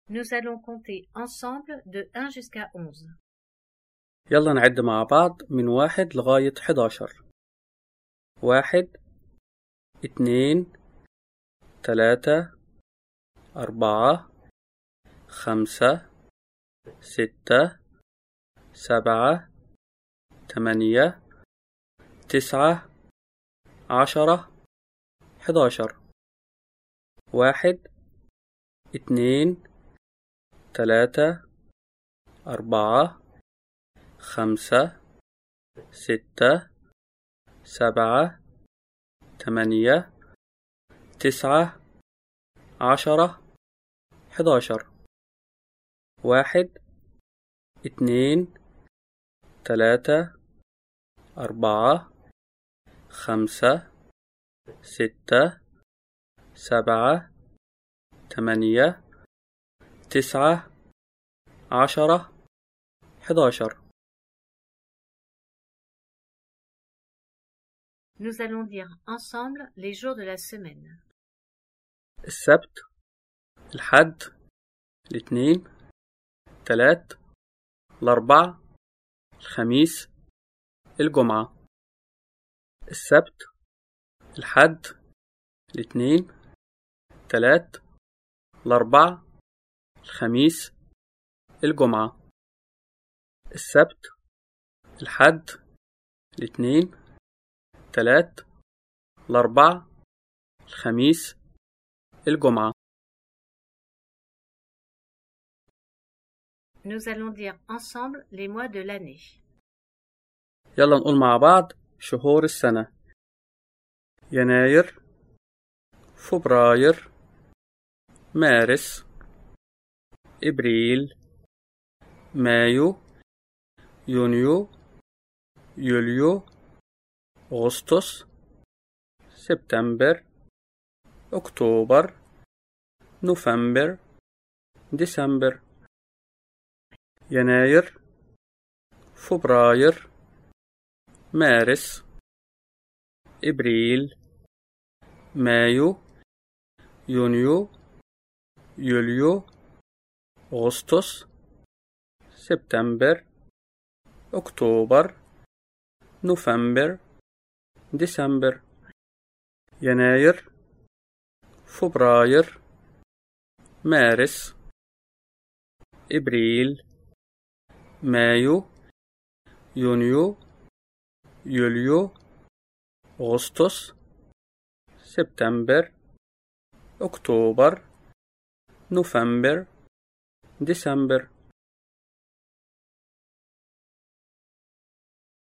Nous allons compter ensemble de 1 jusqu'à 11. يلا نعد مع بعض من واحد لغاية 11 واحد اتنين تلاتة أربعة خمسة ستة سبعة تمانية تسعة عشرة حداشر واحد اتنين تلاتة أربعة خمسة ستة سبعة تمانية تسعة عشرة حداشر واحد اتنين تلاتة أربعة خمسة ستة سبعة تمانية تسعة عشرة حداشر Nous allons dire ensemble les jours de la semaine. السبت الحد الاثنين الثلاث الأربع الخميس الجمعة السبت الحد الاثنين الثلاث الأربع الخميس الجمعة السبت الحد الاثنين الثلاث الأربع الخميس الجمعة Nous allons dire ensemble les mois de l'année. يلا نقول مع بعض شهور السنة يناير فبراير مارس إبريل مايو يونيو يوليو أغسطس سبتمبر أكتوبر نوفمبر ديسمبر يناير فبراير مارس إبريل مايو يونيو يوليو أغسطس سبتمبر أكتوبر نوفمبر ديسمبر يناير فبراير مارس إبريل مايو يونيو يوليو أغسطس سبتمبر أكتوبر نوفمبر ديسمبر